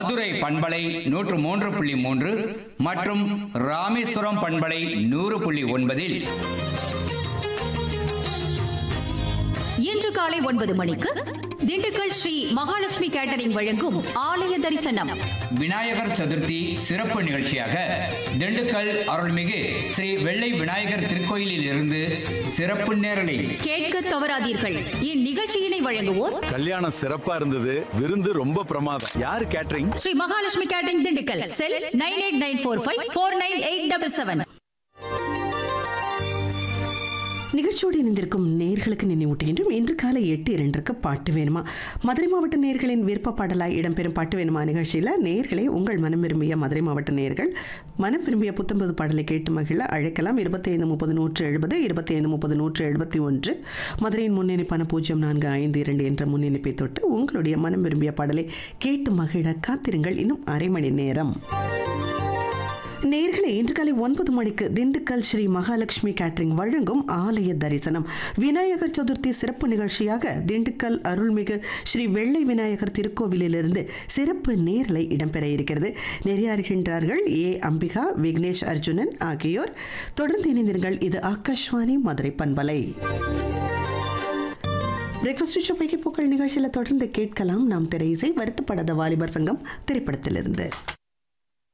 மதுரை பண்பலை நூற்று மூன்று புள்ளி மூன்று மற்றும் ராமேஸ்வரம் பண்பலை நூறு புள்ளி ஒன்பதில் இன்று காலை ஒன்பது மணிக்கு திண்டுக்கல் ஸ்ரீ மகாலட்சுமி கேட்டரிங் வழங்கும் ஆலய தரிசனம் விநாயகர் சதுர்த்தி சிறப்பு நிகழ்ச்சியாக திண்டுக்கல் அருள்மிகு ஸ்ரீ வெள்ளை விநாயகர் திருக்கோயிலில் இருந்து சிறப்பு நேரலை கேட்க தவறாதீர்கள் இந்நிகழ்ச்சியினை வழங்குவோர் கல்யாணம் சிறப்பா இருந்தது விருந்து ரொம்ப பிரமாதம் யாரு catering Sri Mahalakshmi catering Dindigul cell nine eight nine four five four nine eight double seven நிகழ்ச்சியோடு இணைந்திருக்கும் நேர்களுக்கு நினைவூட்டுகின்றோம் இன்று காலை எட்டு இரண்டுக்கு பாட்டு வேணுமா மதுரை மாவட்ட நேர்களின் விருப்ப பாடலாய் இடம்பெறும் பாட்டு வேணுமா நிகழ்ச்சியில் நேர்களே உங்கள் மனம் விரும்பிய மதுரை மாவட்ட நேர்கள் மனம் விரும்பிய புத்தம்பது பாடலை கேட்டு மகிழ அழைக்கலாம் இருபத்தி ஐந்து முப்பது நூற்று எழுபது இருபத்தி ஐந்து முப்பது நூற்று எழுபத்தி ஒன்று மதுரையின் முன்னிணைப்பான பூஜ்ஜியம் நான்கு ஐந்து இரண்டு என்ற முன்னிணைப்பை தொட்டு உங்களுடைய மனம் விரும்பிய பாடலை கேட்டு மகிழ காத்திருங்கள் இன்னும் அரை மணி நேரம் நேர்களே இன்று காலை ஒன்பது மணிக்கு திண்டுக்கல் ஸ்ரீ மகாலட்சுமி கேட்டரிங் வழங்கும் ஆலய தரிசனம் விநாயகர் சதுர்த்தி சிறப்பு நிகழ்ச்சியாக திண்டுக்கல் அருள்மிகு ஸ்ரீ வெள்ளை விநாயகர் திருக்கோவிலிலிருந்து சிறப்பு நேரலை இடம்பெற இருக்கிறது நெறியாறுகின்றார்கள் ஏ அம்பிகா விக்னேஷ் அர்ஜுனன் ஆகியோர் தொடர்ந்து இணைந்திருங்கள் இது ஆகாஷ்வாணி மதுரை பண்பலை பிரேக்ஃபாஸ்ட் ஷோ பூக்கள் நிகழ்ச்சியில் தொடர்ந்து கேட்கலாம் நாம் திரை இசை வருத்தப்படாத வாலிபர் சங்கம் திரைப்படத்திலிருந்து